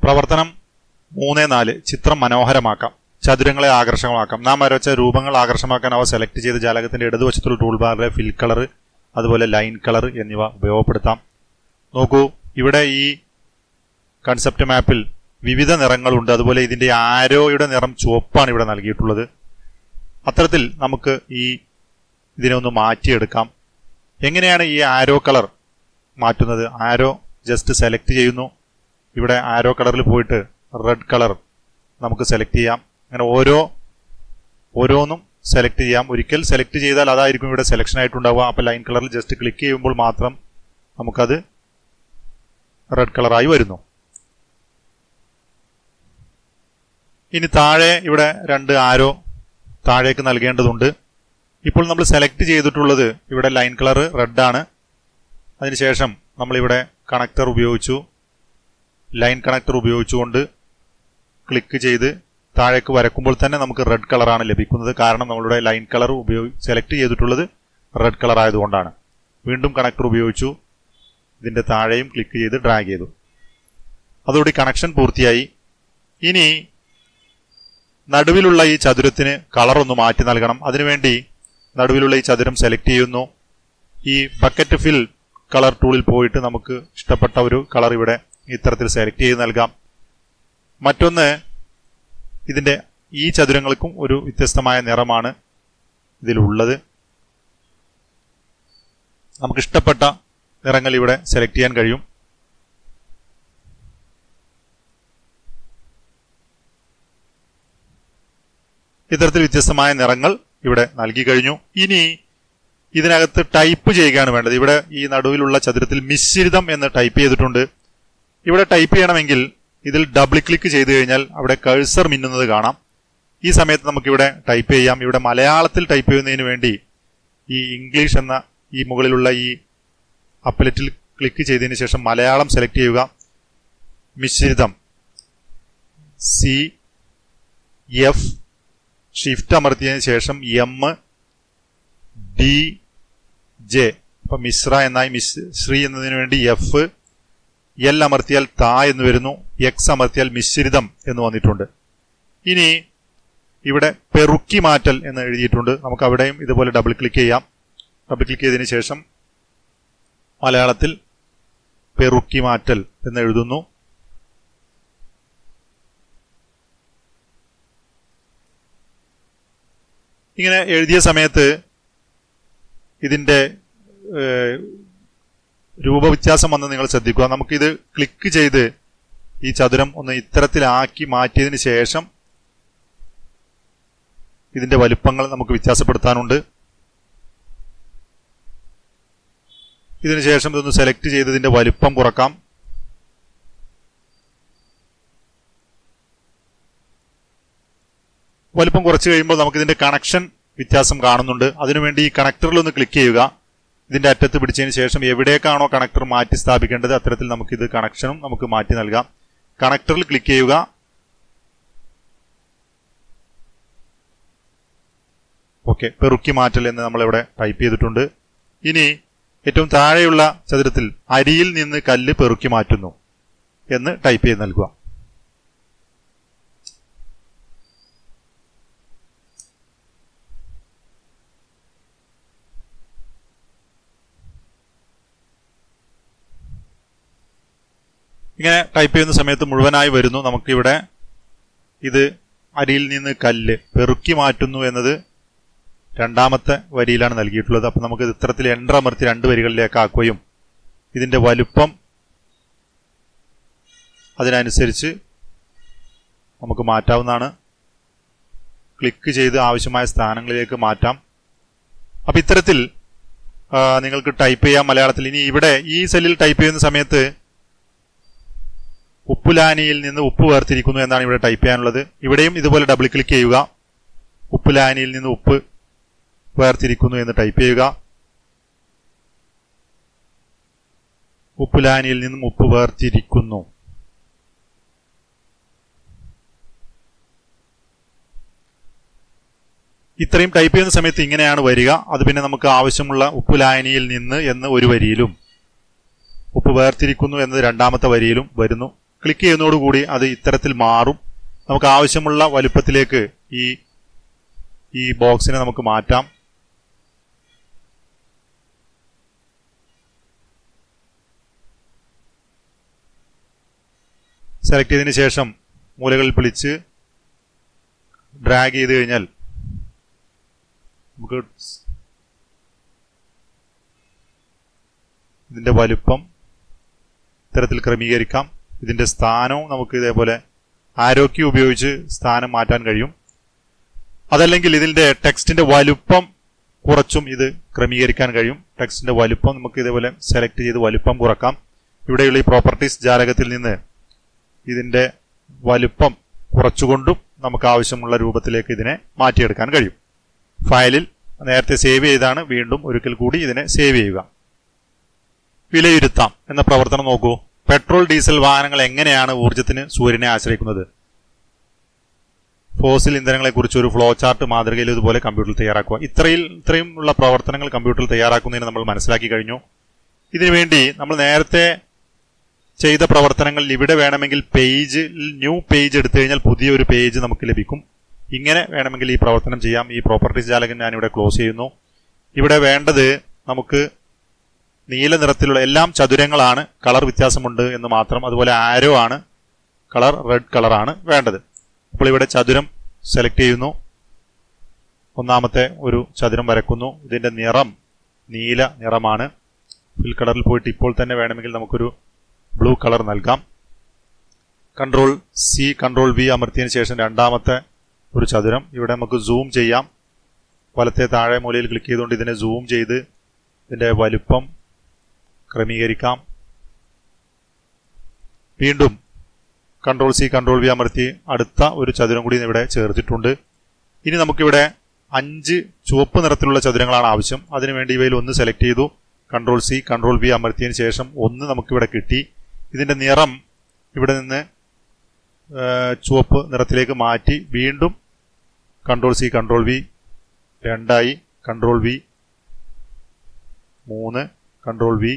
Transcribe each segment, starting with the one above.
പ്രവർത്തനം മൂന്ന് നാല് ചിത്രം മനോഹരമാക്കാം ചതുരങ്ങളെ ആകർഷകമാക്കാം നാം വരച്ച രൂപങ്ങൾ ആകർഷമാക്കാൻ അവ സെലക്ട് ചെയ്ത് ജാലകത്തിന്റെ ഇടതുവശത്തുള്ള ടൂൾ ബാറിലെ ഫിൽ കളർ അതുപോലെ ലൈൻ കളർ എന്നിവ ഉപയോഗപ്പെടുത്താം നോക്കൂ ഇവിടെ ഈ കൺസെപ്റ്റ് മാപ്പിൽ വിവിധ നിറങ്ങളുണ്ട് അതുപോലെ ഇതിന്റെ ആരോയുടെ നിറം ചുവപ്പാണ് ഇവിടെ നൽകിയിട്ടുള്ളത് അത്തരത്തിൽ നമുക്ക് ഈ ഇതിനെ ഒന്ന് മാറ്റിയെടുക്കാം എങ്ങനെയാണ് ഈ ആരോ കളർ മാറ്റുന്നത് ആരോ ജസ്റ്റ് സെലക്ട് ചെയ്യുന്നു ഇവിടെ ആരോ കളറിൽ പോയിട്ട് റെഡ് കളർ നമുക്ക് സെലക്ട് ചെയ്യാം അങ്ങനെ ഓരോ ഓരോന്നും സെലക്ട് ചെയ്യാം ഒരിക്കൽ സെലക്ട് ചെയ്താൽ അതായിരിക്കും ഇവിടെ സെലക്ഷൻ ആയിട്ടുണ്ടാവുക അപ്പോൾ ലൈൻ കളറിൽ ജസ്റ്റ് ക്ലിക്ക് ചെയ്യുമ്പോൾ മാത്രം നമുക്കത് റെഡ് കളറായി വരുന്നു ഇനി താഴെ ഇവിടെ രണ്ട് ആരോ താഴേക്ക് നൽകേണ്ടതുണ്ട് ഇപ്പോൾ നമ്മൾ സെലക്ട് ചെയ്തിട്ടുള്ളത് ഇവിടെ ലൈൻ കളർ റെഡ് ആണ് അതിനുശേഷം നമ്മളിവിടെ കണക്ടർ ഉപയോഗിച്ചു ലൈൻ കണക്ടർ ഉപയോഗിച്ചുകൊണ്ട് ക്ലിക്ക് ചെയ്ത് താഴേക്ക് വരക്കുമ്പോൾ തന്നെ നമുക്ക് റെഡ് കളറാണ് ലഭിക്കുന്നത് കാരണം നമ്മളുടെ ലൈൻ കളർ ഉപയോഗി സെലക്ട് ചെയ്തിട്ടുള്ളത് റെഡ് കളർ ആയതുകൊണ്ടാണ് വീണ്ടും കണക്ടർ ഉപയോഗിച്ചു ഇതിന്റെ താഴെയും ക്ലിക്ക് ചെയ്ത് ഡ്രാഗ് ചെയ്തു അതോടെ കണക്ഷൻ പൂർത്തിയായി ഇനി നടുവിലുള്ള ഈ ചതുരത്തിന് കളർ ഒന്ന് മാറ്റി നൽകണം അതിനുവേണ്ടി നടുവിലുള്ള ഈ ചതുരം സെലക്ട് ചെയ്യുന്നു ഈ ബക്കറ്റ് ഫിൽ കളർ ടൂളിൽ പോയിട്ട് നമുക്ക് ഇഷ്ടപ്പെട്ട ഒരു കളർ ഇവിടെ ഇത്തരത്തിൽ സെലക്ട് ചെയ്ത് നൽകാം മറ്റൊന്ന് ഇതിന്റെ ഈ ചതുരങ്ങൾക്കും ഒരു വ്യത്യസ്തമായ നിറമാണ് ഇതിലുള്ളത് നമുക്ക് ഇഷ്ടപ്പെട്ട നിറങ്ങൾ ഇവിടെ സെലക്ട് ചെയ്യാൻ കഴിയും ഇത്തരത്തിൽ വ്യത്യസ്തമായ നിറങ്ങൾ ഇവിടെ നൽകി കഴിഞ്ഞു ഇനി ഇതിനകത്ത് ടൈപ്പ് ചെയ്യുകയാണ് വേണ്ടത് ഇവിടെ ഈ നടുവിലുള്ള ചതുരത്തിൽ മിശ്രിതം എന്ന് ടൈപ്പ് ചെയ്തിട്ടുണ്ട് ഇവിടെ ടൈപ്പ് ചെയ്യണമെങ്കിൽ ഇതിൽ ഡബിൾ ക്ലിക്ക് ചെയ്തു കഴിഞ്ഞാൽ അവിടെ കഴ്സർ മിന്നുന്നത് കാണാം ഈ സമയത്ത് നമുക്കിവിടെ ടൈപ്പ് ചെയ്യാം ഇവിടെ മലയാളത്തിൽ ടൈപ്പ് ചെയ്യുന്നതിന് വേണ്ടി ഈ ഇംഗ്ലീഷ് എന്ന ഈ മുകളിലുള്ള ഈ അപ്പലറ്റിൽ ക്ലിക്ക് ചെയ്തതിന് ശേഷം മലയാളം സെലക്ട് ചെയ്യുക മിശ്രിതം സി എഫ് ഷിഫ്റ്റ് അമർത്തിയതിനു ശേഷം എം ഡി ജെ അപ്പൊ മിശ്ര എന്നായി മിസ് ശ്രീ എന്നതിനു വേണ്ടി എഫ് എൽ അമർത്തിയാൽ താ എന്ന് വരുന്നു എക്സ് അമർത്തിയാൽ മിശ്രിതം എന്ന് വന്നിട്ടുണ്ട് ഇനി ഇവിടെ പെറുക്കി മാറ്റൽ എന്ന് എഴുതിയിട്ടുണ്ട് നമുക്ക് അവിടെയും ഇതുപോലെ ഡബിൾ ക്ലിക്ക് ചെയ്യാം ഡബിൾ ക്ലിക്ക് ചെയ്തതിനു ശേഷം മലയാളത്തിൽ പെറുക്കി മാറ്റൽ എന്ന് എഴുതുന്നു ഇങ്ങനെ എഴുതിയ സമയത്ത് ഇതിന്റെ ഏഹ്, രൂപവ്യത്യാസം വന്ന് നിങ്ങൾ ശ്രദ്ധിക്കുക നമുക്കിത് ക്ലിക്ക് ചെയ്ത് ഈ ചതുരം ഒന്ന് ഇത്തരത്തിലാക്കി മാറ്റിയതിന് ശേഷം ഇതിന്റെ വലുപ്പങ്ങൾ നമുക്ക് വ്യത്യാസപ്പെടുത്താനുണ്ട് ഇതിന് ശേഷം ഇതൊന്ന് സെലക്ട് ചെയ്ത് ഇതിന്റെ വലുപ്പം കുറക്കാം വലുപ്പം കുറച്ച് കഴിയുമ്പോൾ നമുക്ക് ഇതിന്റെ കണക്ഷൻ വ്യത്യാസം കാണുന്നുണ്ട് അതിനുവേണ്ടി ഈ കണക്ടറിൽ ഒന്ന് ക്ലിക്ക് ചെയ്യുക ഇതിന്റെ അറ്റത്ത് പിടിച്ചതിന് ശേഷം എവിടേക്കാണോ കണക്ടർ മാറ്റി സ്ഥാപിക്കേണ്ടത് അത്തരത്തിൽ നമുക്ക് ഇത് കണക്ഷനും നമുക്ക് മാറ്റി നൽകാം കണക്ടറിൽ ക്ലിക്ക് ചെയ്യുക ഓക്കെ പെറുക്കി മാറ്റൽ എന്ന് നമ്മളിവിടെ ടൈപ്പ് ചെയ്തിട്ടുണ്ട് ഇനി ഏറ്റവും താഴെയുള്ള ചതുരത്തിൽ അരിയിൽ നിന്ന് കല്ല് പെറുക്കി മാറ്റുന്നു എന്ന് ടൈപ്പ് ചെയ്ത് നൽകുക ഇങ്ങനെ ടൈപ്പ് ചെയ്യുന്ന സമയത്ത് മുഴുവനായി വരുന്നു നമുക്കിവിടെ ഇത് അരിയിൽ നിന്ന് കല്ല് പെറുക്കി മാറ്റുന്നു എന്നത് രണ്ടാമത്തെ വരിയിലാണ് നൽകിയിട്ടുള്ളത് അപ്പൊ നമുക്ക് ഇത് ഇത്തരത്തിൽ എൻ്റർ അമർത്തി രണ്ട് വരികളിലേക്ക് ആക്കുകയും ഇതിന്റെ വലുപ്പം അതിനനുസരിച്ച് നമുക്ക് മാറ്റാവുന്നതാണ് ക്ലിക്ക് ചെയ്ത് ആവശ്യമായ സ്ഥാനങ്ങളിലേക്ക് മാറ്റാം അപ്പൊ ഇത്തരത്തിൽ ആ, നിങ്ങൾക്ക് ടൈപ്പ് ചെയ്യാം മലയാളത്തിൽ ഇനി ഇവിടെ ഈ സെല്ലിൽ ടൈപ്പ് ചെയ്യുന്ന സമയത്ത് ഉപ്പുലാനിയിൽ നിന്ന് ഉപ്പ് വേർതിരിക്കുന്നു എന്നാണ് ഇവിടെ ടൈപ്പ് ചെയ്യാനുള്ളത് ഇവിടെയും ഇതുപോലെ ഡബിൾ ക്ലിക്ക് ചെയ്യുക ഉപ്പുലാനിയിൽ നിന്ന് ഉപ്പ് വേർതിരിക്കുന്നു എന്ന് ടൈപ്പ് ചെയ്യുക ഉപ്പുലാനിയിൽ നിന്നും ഉപ്പ് വേർതിരിക്കുന്നു ഇത്രയും ടൈപ്പ് ചെയ്യുന്ന സമയത്ത് ഇങ്ങനെയാണ് വരിക അത് പിന്നെ നമുക്ക് ആവശ്യമുള്ള ഉപ്പുലായനിയിൽ നിന്ന് എന്ന് ഒരു വരിയിലും ഉപ്പ് വേർതിരിക്കുന്നു എന്നത് രണ്ടാമത്തെ വരിയിലും വരുന്നു ക്ലിക്ക് ചെയ്യുന്നതോടുകൂടി അത് ഇത്തരത്തിൽ മാറും നമുക്ക് ആവശ്യമുള്ള വലുപ്പത്തിലേക്ക് ഈ ഈ ബോക്സിനെ നമുക്ക് മാറ്റാം സെലക്ട് ചെയ്തതിന് ശേഷം മൂലകളിൽ പിടിച്ച് ഡ്രാഗ് ചെയ്ത് കഴിഞ്ഞാൽ നമുക്ക് ഇതിന്റെ വലുപ്പം ഇത്തരത്തിൽ ക്രമീകരിക്കാം ഇതിന്റെ സ്ഥാനവും നമുക്ക് ഇതേപോലെ ആരോഗ്യം ഉപയോഗിച്ച് സ്ഥാനം മാറ്റാൻ കഴിയും അതല്ലെങ്കിൽ ഇതിന്റെ ടെക്സ്റ്റിന്റെ വലുപ്പം കുറച്ചും ഇത് ക്രമീകരിക്കാൻ കഴിയും ടെക്സ്റ്റിന്റെ വലുപ്പം നമുക്ക് ഇതേപോലെ സെലക്ട് ചെയ്ത് വലുപ്പം കുറക്കാം ഇവിടെയുള്ള ഈ പ്രോപ്പർട്ടീസ് ജാലകത്തിൽ നിന്ന് ഇതിന്റെ വലുപ്പം കുറച്ചുകൊണ്ടും നമുക്ക് ആവശ്യമുള്ള രൂപത്തിലേക്ക് ഇതിനെ മാറ്റിയെടുക്കാൻ കഴിയും ഫയലിൽ നേരത്തെ സേവ് ചെയ്താണ് വീണ്ടും ഒരിക്കൽ കൂടി ഇതിനെ സേവ് ചെയ്യുക വിലയിരുത്താം എന്ന പ്രവർത്തനം നോക്കൂ പെട്രോൾ ഡീസൽ വാഹനങ്ങൾ എങ്ങനെയാണ് ഊർജത്തിന് സൂര്യനെ ആശ്രയിക്കുന്നത് ഫോസിൽ ഇന്ധനങ്ങളെ കുറിച്ച് ഒരു ഫ്ലോ ചാർട്ട് മാതൃകയിൽ ഇതുപോലെ കമ്പ്യൂട്ടറിൽ തയ്യാറാക്കുക ഇത്രയിൽ ഇത്രയും ഉള്ള പ്രവർത്തനങ്ങൾ കമ്പ്യൂട്ടറിൽ തയ്യാറാക്കുന്നതിന് നമ്മൾ മനസ്സിലാക്കി കഴിഞ്ഞു ഇതിനുവേണ്ടി നമ്മൾ നേരത്തെ ചെയ്ത പ്രവർത്തനങ്ങളിൽ ഇവിടെ വേണമെങ്കിൽ പേജ് ന്യൂ പേജ് എടുത്തു കഴിഞ്ഞാൽ പുതിയൊരു പേജ് നമുക്ക് ലഭിക്കും ഇങ്ങനെ വേണമെങ്കിൽ ഈ പ്രവർത്തനം ചെയ്യാം ഈ പ്രോപ്പർട്ടീസ് ജാലകം ഞാൻ ഇവിടെ ക്ലോസ് ചെയ്യുന്നു ഇവിടെ വേണ്ടത് നമുക്ക് നീല നിറത്തിലുള്ള എല്ലാം ചതുരങ്ങളാണ് കളർ വ്യത്യാസമുണ്ട് എന്ന് മാത്രം അതുപോലെ ആരോ ആണ് കളർ റെഡ് കളറാണ് വേണ്ടത് അപ്പോൾ ഇവിടെ ചതുരം സെലക്ട് ചെയ്യുന്നു ഒന്നാമത്തെ ഒരു ചതുരം വരക്കുന്നു ഇതിന്റെ നിറം നീല നിറമാണ് ഫിൽ കളറിൽ പോയിട്ട് ഇപ്പോൾ തന്നെ വേണമെങ്കിൽ നമുക്കൊരു ബ്ലൂ കളർ നൽകാം കൺട്രോൾ സി കൺട്രോൾ വി അമർത്തിയതിനു ശേഷം രണ്ടാമത്തെ ഒരു ചതുരം ഇവിടെ നമുക്ക് സൂം ചെയ്യാം വലത്തെ താഴെ മൂലയിൽ ക്ലിക്ക് ചെയ്തുകൊണ്ട് ഇതിനെ സൂം ചെയ്ത് ഇതിന്റെ വലുപ്പം ക്രമീകരിക്കാം വീണ്ടും കൺട്രോൾ സി കൺട്രോൾ വി അമർത്തി അടുത്ത ഒരു ചതുരം കൂടി ഇവിടെ ചേർത്തിട്ടുണ്ട് ഇനി നമുക്കിവിടെ അഞ്ച് ചുവപ്പ് നിറത്തിലുള്ള ചതുരങ്ങളാണ് ആവശ്യം അതിനുവേണ്ടി ഇവയിൽ ഒന്ന് സെലക്ട് ചെയ്തു കൺട്രോൾ സി കൺട്രോൾ വി അമർത്തിയതിനു ശേഷം ഒന്ന് നമുക്കിവിടെ കിട്ടി ഇതിന്റെ നിറം ഇവിടെ നിന്ന് ചുവപ്പ് നിറത്തിലേക്ക് മാറ്റി വീണ്ടും കൺട്രോൾ സി കൺട്രോൾ വി രണ്ടായി കൺട്രോൾ വി മൂന്ന് കൺട്രോൾ വി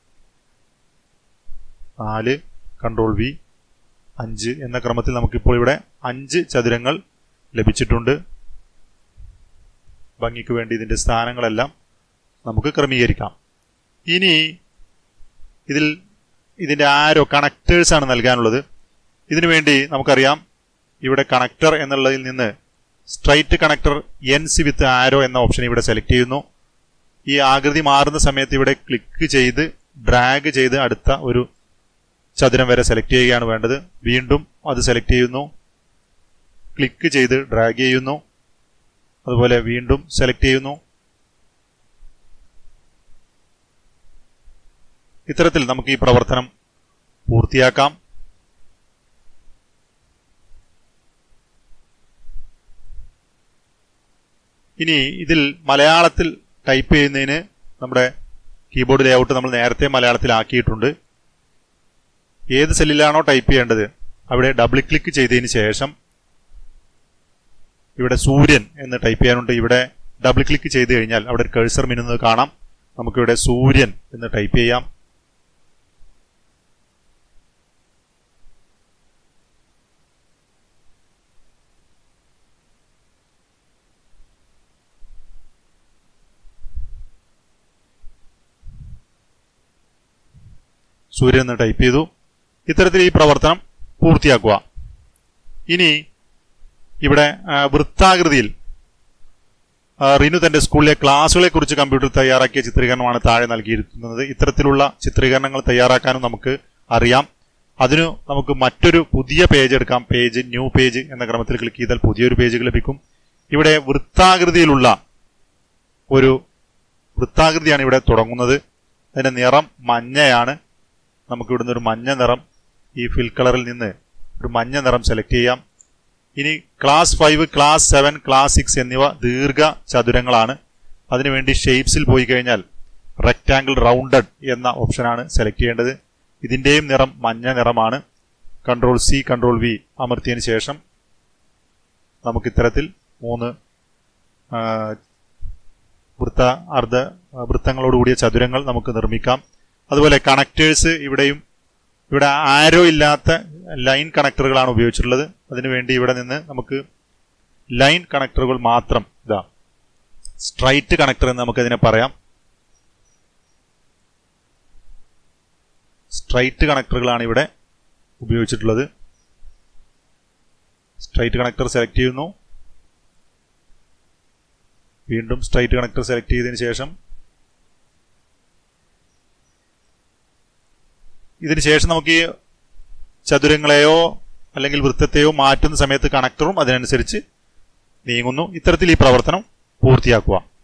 നാല് കൺട്രോൾ വി അഞ്ച് എന്ന ക്രമത്തിൽ നമുക്കിപ്പോൾ ഇവിടെ അഞ്ച് ചതുരങ്ങൾ ലഭിച്ചിട്ടുണ്ട് ഭംഗിക്ക് വേണ്ടി ഇതിന്റെ സ്ഥാനങ്ങളെല്ലാം നമുക്ക് ക്രമീകരിക്കാം ഇനി ഇതിൽ ഇതിന്റെ ആരോ കണക്ടേഴ്സ് ആണ് നൽകാനുള്ളത് ഇതിനു വേണ്ടി നമുക്കറിയാം ഇവിടെ കണക്ടർ എന്നുള്ളതിൽ നിന്ന് straight connector N C with arrow എന്ന ഓപ്ഷൻ ഇവിടെ സെലക്ട് ചെയ്യുന്നു ഈ ആകൃതി മാറുന്ന സമയത്ത് ഇവിടെ ക്ലിക്ക് ചെയ്ത് ഡ്രാഗ് ചെയ്ത് അടുത്ത ഒരു ചതുരം വരെ സെലക്ട് ചെയ്യുകയാണ് വേണ്ടത് വീണ്ടും അത് സെലക്ട് ചെയ്യുന്നു ക്ലിക്ക് ചെയ്ത് ഡ്രാഗ് ചെയ്യുന്നു അതുപോലെ വീണ്ടും സെലക്ട് ചെയ്യുന്നു ഇത്തരത്തിൽ നമുക്ക് ഈ പ്രവർത്തനം പൂർത്തിയാക്കാം ഇനി ഇതിൽ മലയാളത്തിൽ ടൈപ്പ് ചെയ്യുന്നതിന് നമ്മുടെ കീബോർഡ് ലേഔട്ട് നമ്മൾ നേരത്തെ മലയാളത്തിലാക്കിയിട്ടുണ്ട് ഏത് സെല്ലിലാണോ ടൈപ്പ് ചെയ്യേണ്ടത് അവിടെ ഡബിൾ ക്ലിക്ക് ചെയ്തതിന് ശേഷം ഇവിടെ സൂര്യൻ എന്ന് ടൈപ്പ് ചെയ്യാനുണ്ട് ഇവിടെ ഡബിൾ ക്ലിക്ക് ചെയ്ത് കഴിഞ്ഞാൽ അവിടെ ഒരു കഴ്സർ മിന്നുന്നത് കാണാം നമുക്കിവിടെ സൂര്യൻ എന്ന് ടൈപ്പ് ചെയ്യാം സൂര്യൻ എന്ന് ടൈപ്പ് ചെയ്തു ഇത്തരത്തിൽ ഈ പ്രവർത്തനം പൂർത്തിയാക്കുക ഇനി ഇവിടെ ആ, വൃത്താകൃതിയിൽ ആ, റിനു തന്റെ സ്കൂളിലെ ക്ലാസ്സുകളെ കുറിച്ച് കമ്പ്യൂട്ടർ തയ്യാറാക്കിയ ചിത്രീകരണമാണ് താഴെ നൽകിയിരിക്കുന്നത് ഇത്തരത്തിലുള്ള ചിത്രീകരണങ്ങൾ തയ്യാറാക്കാനും നമുക്ക് അറിയാം അതിനു നമുക്ക് മറ്റൊരു പുതിയ പേജ് എടുക്കാം പേജ് ന്യൂ പേജ് എന്ന ക്രമത്തിൽ ക്ലിക്ക് ചെയ്താൽ പുതിയൊരു പേജ് ലഭിക്കും ഇവിടെ വൃത്താകൃതിയിലുള്ള ഒരു വൃത്താകൃതിയാണ് ഇവിടെ തുടങ്ങുന്നത് അതിന്റെ നിറം മഞ്ഞയാണ് നമുക്ക് ഇവിടുന്ന് ഒരു മഞ്ഞ നിറം ഈ ഫിൽ കളറിൽ നിന്ന് ഒരു മഞ്ഞ നിറം സെലക്ട് ചെയ്യാം ഇനി class five class seven class six എന്നിവ ദീർഘ ചതുരങ്ങളാണ് അതിനുവേണ്ടി ഷേപ്സിൽ പോയി കഴിഞ്ഞാൽ റെക്റ്റാങ്കിൾ റൗണ്ടഡ് എന്ന ഓപ്ഷനാണ് സെലക്ട് ചെയ്യേണ്ടത് ഇതിന്റെയും നിറം മഞ്ഞ നിറമാണ് കൺട്രോൾ സി കൺട്രോൾ വി അമർത്തിയതിനു ശേഷം നമുക്ക് ഇത്തരത്തിൽ മൂന്ന് ആ, വൃത്ത അർദ്ധ വൃത്തങ്ങളോടുകൂടിയ ചതുരങ്ങൾ നമുക്ക് നിർമ്മിക്കാം അതുപോലെ കണക്ടേഴ്സ് ഇവിടെയും ഇവിടെ ആരോ ഇല്ലാത്ത ലൈൻ കണക്ടറുകളാണ് ഉപയോഗിച്ചിട്ടുള്ളത് അതിനുവേണ്ടി ഇവിടെ നിന്ന് നമുക്ക് ലൈൻ കണക്ടറുകൾ മാത്രം ഇതാ സ്ട്രൈറ്റ് കണക്ടർ എന്ന് നമുക്ക് ഇതിനെ പറയാം സ്ട്രൈറ്റ് കണക്ടറുകളാണ് ഇവിടെ ഉപയോഗിച്ചിട്ടുള്ളത് സ്ട്രൈറ്റ് കണക്ടർ സെലക്ട് ചെയ്യുന്നു വീണ്ടും സ്ട്രൈറ്റ് കണക്ടർ സെലക്ട് ചെയ്തതിന് ശേഷം ഇതിന് ശേഷം നമുക്ക് ഈ ചതുരങ്ങളെയോ അല്ലെങ്കിൽ വൃത്തത്തെയോ മാറ്റുന്ന സമയത്ത് കണക്ടറും അതിനനുസരിച്ച് നീങ്ങുന്നു ഇത്തരത്തിൽ ഈ പ്രവർത്തനം പൂർത്തിയാക്കുക